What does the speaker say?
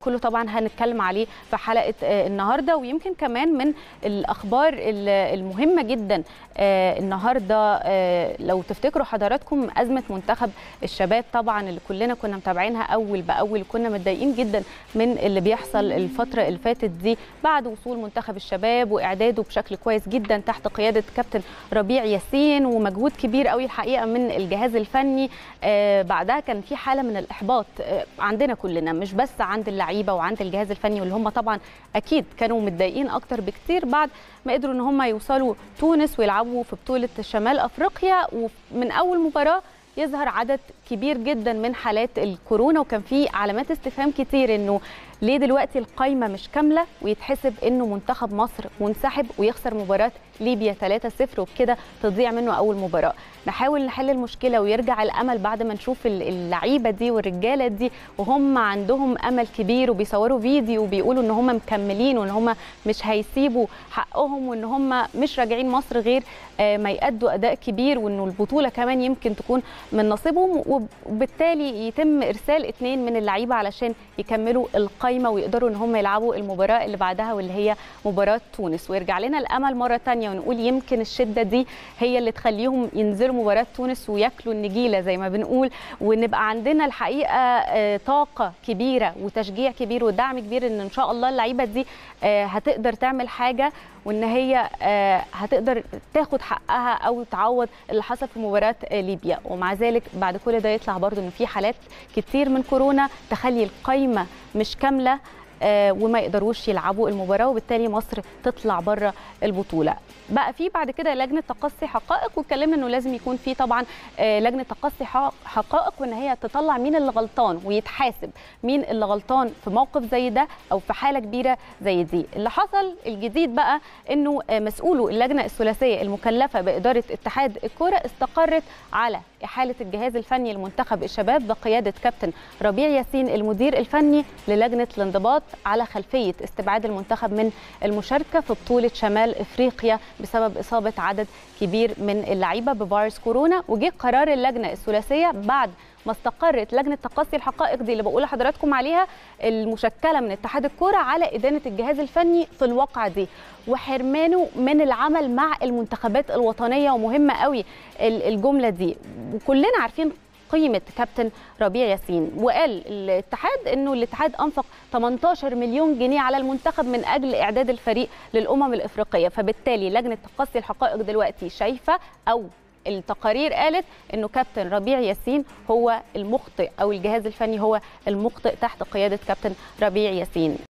كله طبعا هنتكلم عليه في حلقه آه، النهارده ويمكن كمان من الاخبار ال- المهمه جدا آه، النهارده آه، لو تفتكروا حضراتكم ازمه منتخب الشباب طبعا اللي كلنا كنا متابعينها اول باول كنا متضايقين جدا من اللي بيحصل الفتره اللي فاتت دي بعد وصول منتخب الشباب واعداده بشكل كويس جدا تحت قياده كابتن ربيع ياسين ومجهود كبير قوي الحقيقه من الجهاز الفني آه، بعدها كان في حاله من الاحباط آه، عندنا كلنا مش بس عند اللعيبه وعند الجهاز الفني واللي هم طبعا اكيد كانوا متضايقين اكتر بكتير بعد ما قدروا ان هم يوصلوا تونس ويلعبوا في بطوله شمال افريقيا ومن اول مباراه يظهر عدد كبير جدا من حالات الكورونا وكان في علامات استفهام كتير انه ليه دلوقتي القايمه مش كامله ويتحسب انه منتخب مصر منسحب ويخسر مباراه ليبيا 3-0 وبكده تضيع منه اول مباراه نحاول نحل المشكله ويرجع الامل بعد ما نشوف ال- اللعيبه دي والرجاله دي وهم عندهم امل كبير وبيصوروا فيديو وبيقولوا ان هم مكملين وان هم مش هيسيبوا حقهم وان هم مش راجعين مصر غير آه، ما يأدوا اداء كبير وانه البطوله كمان يمكن تكون من نصيبهم وبالتالي يتم ارسال اثنين من اللعيبه علشان يكملوا القايمه ويقدروا ان هم يلعبوا المباراه اللي بعدها واللي هي مباراه تونس ويرجع لنا الامل مره ثانيه ونقول يمكن الشده دي هي اللي تخليهم ينزلوا مباراه تونس وياكلوا النجيله زي ما بنقول ونبقى عندنا الحقيقه آه، طاقه كبيره وتشجيع كبير ودعم كبير ان ان شاء الله اللعيبه دي آه، هتقدر تعمل حاجه وان هي آه، هتقدر تاخد حقها او تعوض اللي حصل في مباراه آه، ليبيا ومع ذلك بعد كل ده يطلع برضو ان في حالات كتير من كورونا تخلي القايمه مش كامله آه، وما يقدروش يلعبوا المباراه وبالتالي مصر تطلع بره البطوله بقى في بعد كده لجنه تقصي حقائق واتكلمنا انه لازم يكون في طبعا آه، لجنه تقصي حق- حقائق وان هي تطلع مين اللي غلطان ويتحاسب مين اللي غلطان في موقف زي ده او في حاله كبيره زي دي اللي حصل الجديد بقى انه آه، مسؤولو اللجنه الثلاثيه المكلفه باداره اتحاد الكره استقرت على احاله الجهاز الفني لمنتخب الشباب بقياده كابتن ربيع ياسين المدير الفني للجنه الانضباط على خلفيه استبعاد المنتخب من المشاركه في بطوله شمال افريقيا بسبب اصابه عدد كبير من اللعيبه بفيروس كورونا وجه قرار اللجنه الثلاثيه بعد ما استقرت لجنه تقصي الحقائق دي اللي بقول لحضراتكم عليها المشكله من اتحاد الكوره على ادانه الجهاز الفني في الواقعه دي وحرمانه من العمل مع المنتخبات الوطنيه ومهمه قوي ال- الجمله دي وكلنا عارفين قيمه كابتن ربيع ياسين وقال الاتحاد انه الاتحاد انفق 18 مليون جنيه على المنتخب من اجل اعداد الفريق للامم الافريقيه فبالتالي لجنه تقصي الحقائق دلوقتي شايفه او التقارير قالت انه كابتن ربيع ياسين هو المخطئ او الجهاز الفني هو المخطئ تحت قياده كابتن ربيع ياسين